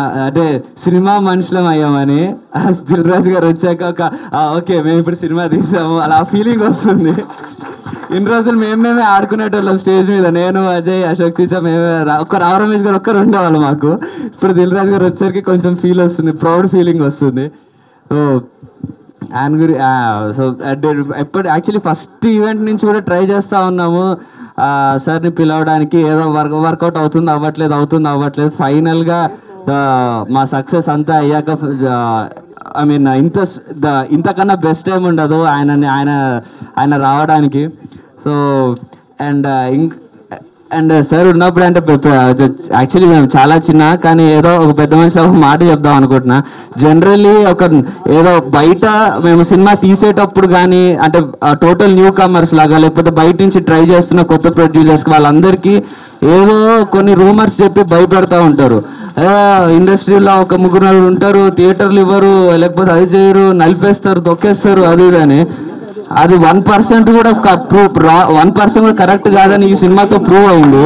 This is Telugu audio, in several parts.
అంటే సినిమా మనుషులం అయ్యామని ఆ దిల్ రాజు గారు వచ్చాక ఒక "ఆ, ఓకే మేము ఇప్పుడు సినిమా తీసాము అలా ఫీలింగ్ వస్తుంది ఇన్ని రోజులు మేము మేమే ఆడుకునేటోళ్ళం స్టేజ్ మీద నేను అజయ్ అశోక్ చీచా మేమే రా- ఒక్క రావు రమేష్ గారు ఒక్కరు ఉండేవాళ్ళు మాకు ఇప్పుడు దిల్ రాజు గారు వచ్చేసరికి కొంచెం ఫీల్ వస్తుంది ప్రౌడ్ ఫీలింగ్ వస్తుంది సో ఆయన గురి సో ఎప్పుడు యాక్చువల్లీ ఫస్ట్ ఈవెంట్ నుంచి కూడా ట్రై చేస్తూ ఉన్నాము ఆ, సార్ని పిలవడానికి ఏదో వర్క్ వర్కౌట్ అవుతుంది అవ్వట్లేదు అవుతుంది అవ్వట్లేదు ఫైనల్గా మా సక్సెస్ అంతా అయ్యాక ఐ మీన్ ఇంత స్- ద- ఇంతకన్నా బెస్ట్ టైం ఉండదు ఆయనని ఆయన ఆయన రావడానికి సో అండ్ ఇంక్ అండ్ సార్ ఉన్నప్పుడు అంటే యాక్చువల్లీ మేము చాలా చిన్న కానీ ఏదో ఒక పెద్ద మనిషి ఒక మాట చెప్దాం అనుకుంటున్నా జనరల్లీ ఒక ఏదో బయట మేము సినిమా తీసేటప్పుడు కానీ అంటే టోటల్ న్యూ కమర్స్ లాగా లేకపోతే బయట నుంచి ట్రై చేస్తున్న కొత్త ప్రొడ్యూసర్స్ వాళ్ళందరికీ ఏదో కొన్ని రూమర్స్ చెప్పి భయపెడతా ఉంటారు ఇండస్ట్రీలో ఒక ముగ్గురు నలుగురు ఉంటారు థియేటర్లు ఇవ్వరు లేకపోతే అది చేయరు నలిపేస్తారు తొక్కేస్తారు అది ఇది అని అది వన్ పర్సెంట్ కూడా ప్రూఫ్ వన్ పర్సెంట్ కూడా కరెక్ట్ కాదని ఈ సినిమాతో ప్రూవ్ అయింది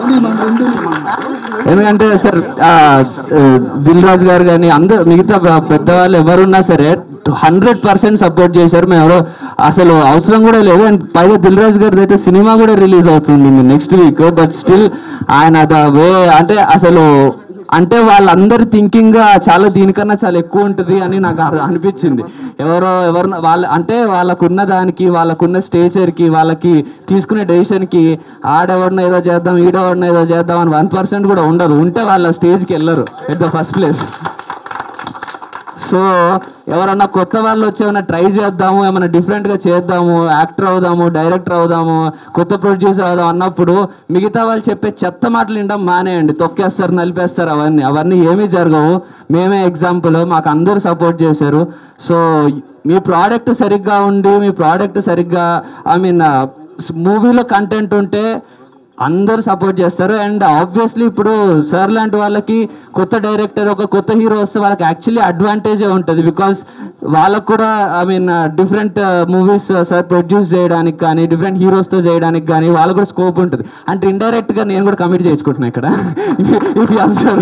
ఎందుకంటే సార్ ఆ, ఆ, దిల్ రాజు గారు కానీ అందరు మిగతా ప- పెద్దవాళ్ళు ఎవరున్నా సరే హండ్రెడ్ పర్సెంట్ సపోర్ట్ చేశారు మేము ఎవరో అసలు అవసరం కూడా లేదు అండ్ పైగా దిల్ రాజు గారిది అయితే సినిమా కూడా రిలీజ్ అవుతుంది నెక్స్ట్ వీక్ బట్ స్టిల్ ఆయన ద వే అంటే అసలు అంటే వాళ్ళందరి థింకింగ్ చాలా దీనికన్నా చాలా ఎక్కువ ఉంటుంది అని నాకు అర్- అనిపించింది ఎవరో ఎవరు వాళ్ళ అంటే వాళ్ళకున్న దానికి వాళ్ళకున్న స్టేచర్కి వాళ్ళకి తీసుకునే డెసిషన్కి ఆడెవడిన ఏదో చేద్దాం ఈడెవడిన ఏదో చేద్దాం అని వన్ పర్సెంట్ కూడా ఉండదు ఉంటే వాళ్ళ స్టేజ్కి వెళ్ళరు at the first place so ఎవరన్నా కొత్త వాళ్ళు వచ్చి ఏమైనా ట్రై చేద్దాము ఏమైనా డిఫరెంట్గా చేద్దాము యాక్టర్ అవుదాము డైరెక్టర్ అవుదాము కొత్త ప్రొడ్యూసర్ అవుదాం అన్నప్పుడు మిగతా వాళ్ళు చెప్పే చెత్త మాటలు వినడం మానేయండి తొక్కేస్తారు నలిపేస్తారు అవన్నీ అవన్నీ ఏమీ జరగవు మేమే ఎగ్జాంపుల్ మాకు అందరూ సపోర్ట్ చేశారు సో మీ ప్రోడక్ట్ సరిగ్గా ఉండి మీ ప్రోడక్ట్ సరిగ్గా ఐ మీన్ మూవీలో కంటెంట్ ఉంటే అందరు సపోర్ట్ చేస్తారు అండ్ ఆబ్వియస్లీ ఇప్పుడు సార్ లాంటి వాళ్ళకి కొత్త డైరెక్టర్ ఒక కొత్త హీరో వస్తే వాళ్ళకి యాక్చువల్లీ అడ్వాంటేజే ఉంటుంది బికాస్ వాళ్ళకు కూడా I mean different movies sir produce చేయడానికి కానీ డిఫరెంట్ హీరోస్తో చేయడానికి కానీ వాళ్ళకు కూడా స్కోప్ ఉంటుంది అంటే ఇండైరెక్ట్గా నేను కూడా కమిట్ చేసుకుంటున్నా ఇక్కడ if you sir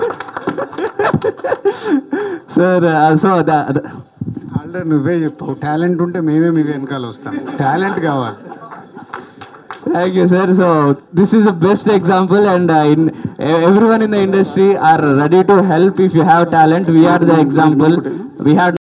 sir so already నువ్వే చెప్పావు టాలెంట్ ఉంటే మేమే మీ వెనకాల వస్తాం టాలెంట్ కావాలి Thank you, sir. So this is the best example, and uh, in, everyone in the industry are ready to help if you have talent. We are the example. We had